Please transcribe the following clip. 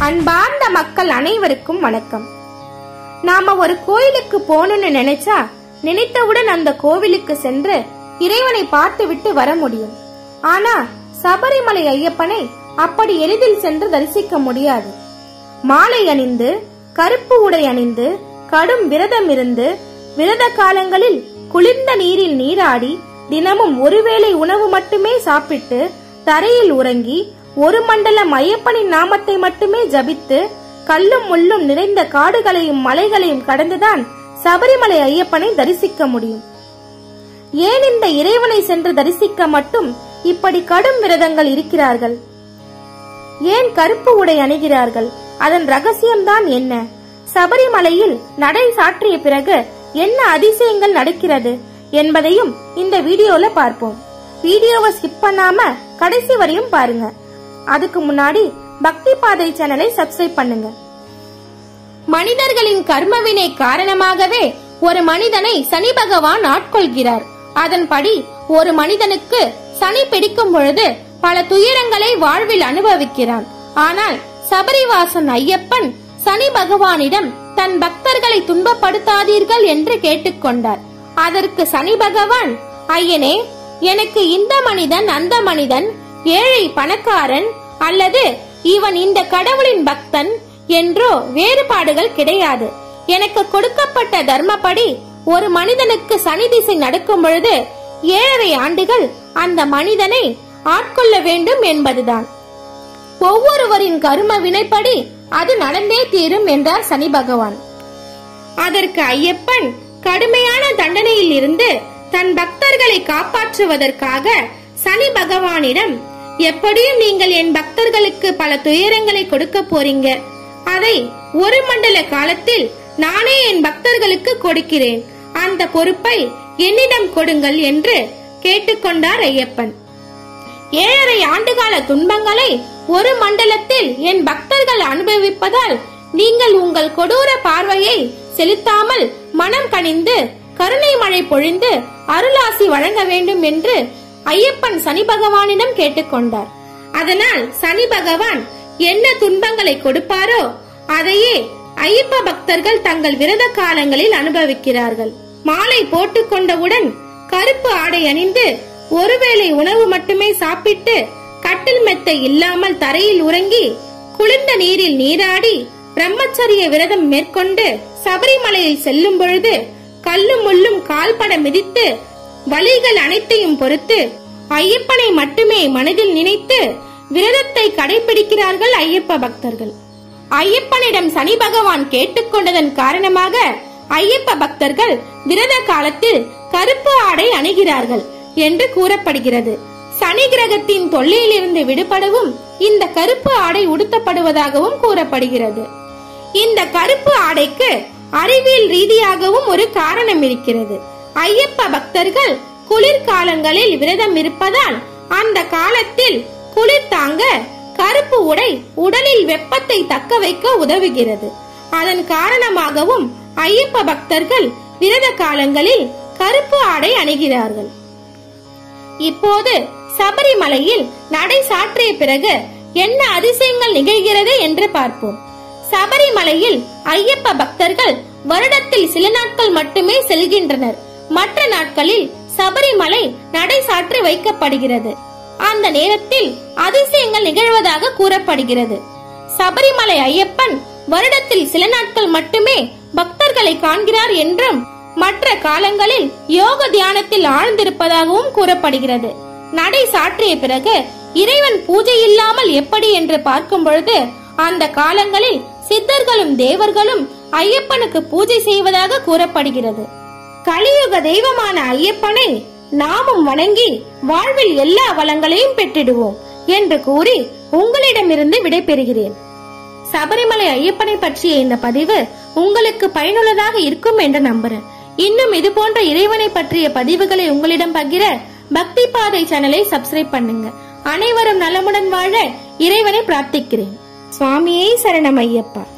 அன்பார்ந்த மக்கள் அனைவருக்கும் வணக்கம் நாம ஒரு கோயிலுக்கு போகணும்னு நினைச்சா நினைத்தவுடன் அந்த கோவிலுக்கு சென்று இறைவனை பார்த்துவிட்டு வர முடியும் ஆனா சபரிமலை ஐயப்பனை அப்படி எளிதில் சென்று தரிசிக்க முடியாது மாலை அணிந்து கருப்பு உடை அணிந்து கடும் விரதம் இருந்து விரத காலங்களில் குளிர்ந்த நீரில் நீராடி தினமும் ஒருவேளை உணவு மட்டுமே சாப்பிட்டு தரையில் உறங்கி ஒரு மண்டலம் ஐயப்பனின் நாமத்தை மட்டுமே ஜபித்து கல்லும் முள்ளும் நிறைந்த காடுகளையும் மலைகளையும் கடந்துதான் சபரிமலை ஐயப்பனை தரிசிக்க முடியும் ஏன் இந்த இறைவனை சென்று தரிசிக்க மட்டும் இப்படி கடும் விரதங்கள் இருக்கிறார்கள் ஏன் கருப்பு உடை அணிகிறார்கள் அதன் ரகசியம்தான் என்ன சபரிமலையில் நடை சாற்றிய பிறகு என்ன அதிசயங்கள் நடக்கிறது என்பதையும் இந்த வீடியோல பார்ப்போம் வீடியோவை ஸ்கிப் பண்ணாம கடைசி வரையும் பாருங்க அதுக்கு முன்னாடி பக்தி பாதை சேனலை சப்ஸ்கிரைப் பண்ணுங்க மனிதர்களின் கர்மவினை காரணமாகவே ஒரு மனிதனை சனி பகவான் ஆட்கொள்கிறார் அதன்படி ஒரு மனிதனுக்கு சனி பிடிக்கும் பொழுது பல துயரங்களை வாழ்வில் அனுபவிக்கிறான் ஆனால் சபரிவாசன் ஐயப்பன் சனி பகவானிடம் தன் பக்தர்களை துன்பப்படுத்தாதீர்கள் என்று கேட்டுக்கொண்டார் அதற்கு சனி பகவான் ஐயனே எனக்கு இந்த மனிதன் அந்த மனிதன் ஏழை பணக்காரன் அல்லது இவன் இந்த கடவுளின் பக்தன் என்றோ வேறுபாடுகள் கிடையாது எனக்கு கொடுக்கப்பட்ட தர்மப்படி ஒரு மனிதனுக்கு சனி திசை நடக்கும் பொழுது ஏழரை ஆண்டுகள் அந்த மனிதனை ஆட்கொள்ள வேண்டும் என்பதுதான் ஒவ்வொருவரின் கரும வினைப்படி அது நடந்தே தீரும் என்றார் சனி பகவான் அதற்கு ஐயப்பன் கடுமையான தண்டனையில் இருந்து தன் பக்தர்களை காப்பாற்றுவதற்காக சனி பகவானிடம் எப்படியும் நீங்கள் என் பக்தர்களுக்கு பல துயரங்களை கொடுக்க போறீங்க அதை ஒரு மண்டல காலத்தில் நானே என் பக்தர்களுக்கு கொடுக்கிறேன் அந்த பொறுப்பை என்னிடம் கொடுங்கள் என்று கேட்டுக்கொண்டார் ஐயப்பன் ஏழரை ஆண்டுகால துன்பங்களை ஒரு மண்டலத்தில் என் பக்தர்கள் அனுபவிப்பதால் நீங்கள் உங்கள் கொடூர பார்வையை செலுத்தாமல் மனம் கனிந்து கருணை மழை பொழிந்து அருளாசி வழங்க வேண்டும் என்று ஐயப்பன் சனி பகவானிடம் கேட்டுக்கொண்டார் அதனால் சனி பகவான் என்ன துன்பங்களை கொடுப்பாரோ அதையே ஐயப்ப பக்தர்கள் தங்கள் விரத காலங்களில் அனுபவிக்கிறார்கள் மாலை போட்டுக்கொண்டவுடன் கருப்பு ஆடை அணிந்து ஒருவேளை உணவு மட்டுமே சாப்பிட்டு கட்டில் மெத்தை இல்லாமல் தரையில் உறங்கி குளிர்ந்த நீரில் நீராடி பிரம்மச்சரிய விரதம் மேற்கொண்டு சபரிமலையில் செல்லும் பொழுது கல்லும் முள்ளும் கால்பட மிதித்து வழிகள் அனைத்தையும் பொறுத்து ஐயப்பனை மட்டுமே மனதில் நினைத்து விரதத்தை கடைபிடிக்கிறார்கள் ஐயப்ப பக்தர்கள் ஐயப்பனிடம் சனி பகவான் கேட்டுக்கொண்டதன் காரணமாக ஐயப்ப பக்தர்கள் விரத காலத்தில் கருப்பு ஆடை அணிகிறார்கள் என்று கூறப்படுகிறது சனி கிரகத்தின் தொல்லையிலிருந்து விடுபடவும் இந்த கருப்பு ஆடை உடுத்தப்படுவதாகவும் கூறப்படுகிறது இந்த கருப்பு ஆடைக்கு அறிவியல் ரீதியாகவும் ஒரு காரணம் இருக்கிறது ஐயப்ப பக்தர்கள் குளிர்காலங்களில் விரதம் இருப்பதால் அந்த காலத்தில் குளிர் தாங்க கருப்பு உடை உடலில் வெப்பத்தை தக்க வைக்க உதவுகிறது அதன் காரணமாகவும் ஐயப்ப பக்தர்கள் விரத காலங்களில் கருப்பு ஆடை அணிகிறார்கள் இப்போது சபரிமலையில் நடை சாற்றிய பிறகு என்ன அதிசயங்கள் நிகழ்கிறது என்று பார்ப்போம் சபரிமலையில் ஐயப்ப பக்தர்கள் வருடத்தில் சில நாட்கள் மட்டுமே செல்கின்றனர் மற்ற நாட்களில் சபரிமலை நடை சாற்றி வைக்கப்படுகிறது அந்த நேரத்தில் அதிசயங்கள் நிகழ்வதாக கூறப்படுகிறது சபரிமலை ஐயப்பன் வருடத்தில் சில நாட்கள் மட்டுமே பக்தர்களை காண்கிறார் என்றும் மற்ற காலங்களில் யோக தியானத்தில் ஆழ்ந்திருப்பதாகவும் கூறப்படுகிறது நடை சாற்றிய பிறகு இறைவன் பூஜை இல்லாமல் எப்படி என்று பார்க்கும் பொழுது அந்த காலங்களில் சித்தர்களும் தேவர்களும் ஐயப்பனுக்கு பூஜை செய்வதாக கூறப்படுகிறது கலியுக தெய்வமான ஐயப்பனை நாமும் வணங்கி வாழ்வில் எல்லா வளங்களையும் பெற்றிடுவோம் என்று கூறி உங்களிடமிருந்து விடைபெறுகிறேன் சபரிமலை ஐயப்பனை பற்றிய இந்த பதிவு உங்களுக்கு பயனுள்ளதாக இருக்கும் என்று நம்புறேன் இன்னும் இது போன்ற இறைவனை பற்றிய பதிவுகளை உங்களிடம் பகிர பக்தி பாதை சேனலை சப்ஸ்கிரைப் பண்ணுங்க அனைவரும் நலமுடன் வாழ இறைவனை பிரார்த்திக்கிறேன் சுவாமியே சரணம் ஐயப்பா